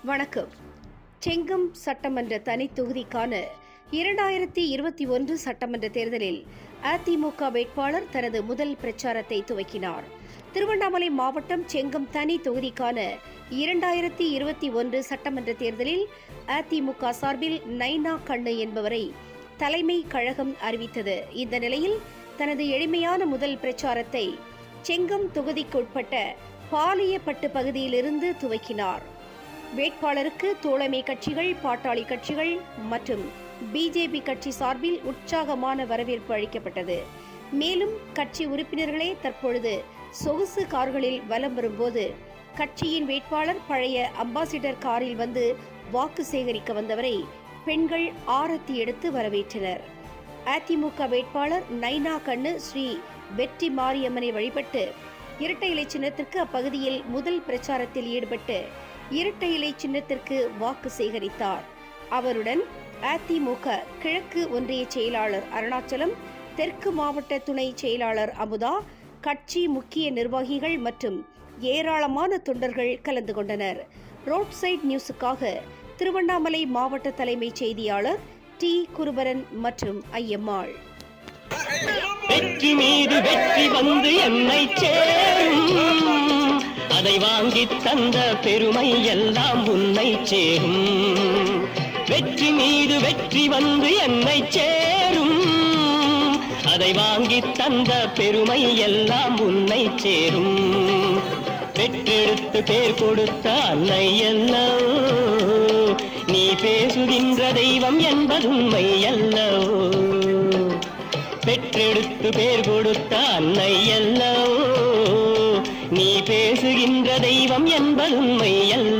வணக்கம் செங்கம் சட்டமன்ற தனி தொகுதிக்கான இரண்டாயிரத்தி இருபத்தி ஒன்று சட்டமன்ற தேர்தலில் அதிமுக வேட்பாளர் தனது முதல் பிரச்சாரத்தை துவக்கினார் திருவண்ணாமலை மாவட்டம் செங்கம் தனி தொகுதிக்கான இரண்டாயிரத்தி இருபத்தி ஒன்று சட்டமன்ற தேர்தலில் அதிமுக சார்பில் நைனா கண்ணு என்பவரை தலைமை கழகம் அறிவித்தது இந்த நிலையில் தனது எளிமையான முதல் பிரச்சாரத்தை செங்கம் தொகுதிக்குட்பட்ட பாலியப்பட்டு பகுதியிலிருந்து துவக்கினார் வேட்பாளருக்கு தோழமை கட்சிகள் பாட்டாளி கட்சிகள் மற்றும் பிஜேபி கட்சி சார்பில் உற்சாகமான வரவேற்பு அளிக்கப்பட்டது மேலும் கட்சி உறுப்பினர்களே தற்பொழுது சொகுசு கார்களில் வலம் வரும்போது கட்சியின் வேட்பாளர் பழைய அம்பாசிடர் காரில் வந்து வாக்கு சேகரிக்க வந்தவரை பெண்கள் ஆரத்தி எடுத்து வரவேற்றனர் அதிமுக வேட்பாளர் நைனா கண்ணு ஸ்ரீ வெற்றி மாரியம்மனை வழிபட்டு இரட்டை இலை சின்னத்திற்கு அப்பகுதியில் முதல் பிரச்சாரத்தில் ஈடுபட்டு இரட்டை இலை சின்னத்திற்கு வாக்கு சேகரித்தார் அவருடன் அதிமுக கிழக்கு ஒன்றிய செயலாளர் அருணாச்சலம் தெற்கு மாவட்ட துணை செயலாளர் அமுதா கட்சி முக்கிய நிர்வாகிகள் மற்றும் ஏராளமான தொண்டர்கள் கலந்து கொண்டனர் ரோட் சைட் நியூஸுக்காக திருவண்ணாமலை மாவட்ட தலைமை செய்தியாளர் டி குருபரன் மற்றும் ஐயம்மாள் வெற்றி மீது வெற்றி வந்து என்னை சேரும் அதை வாங்கி தந்த பெருமை எல்லாம் உன்னை சேரும் வெற்றி மீது வெற்றி வந்து என்னை சேரும் அதை வாங்கி தந்த பெருமை எல்லாம் உன்னை சேரும் பெற்றெடுத்து பேர் கொடுத்த அன்னை அல்லவோ நீ பேசுகின்ற தெய்வம் என்பது உண்மை அல்லவோ பெற்றெடுத்து பேர் கொடுத்த அன்னை அல்லவோ நீ பேசுகின்ற தெய்வம் என்பது உண்மை அல்ல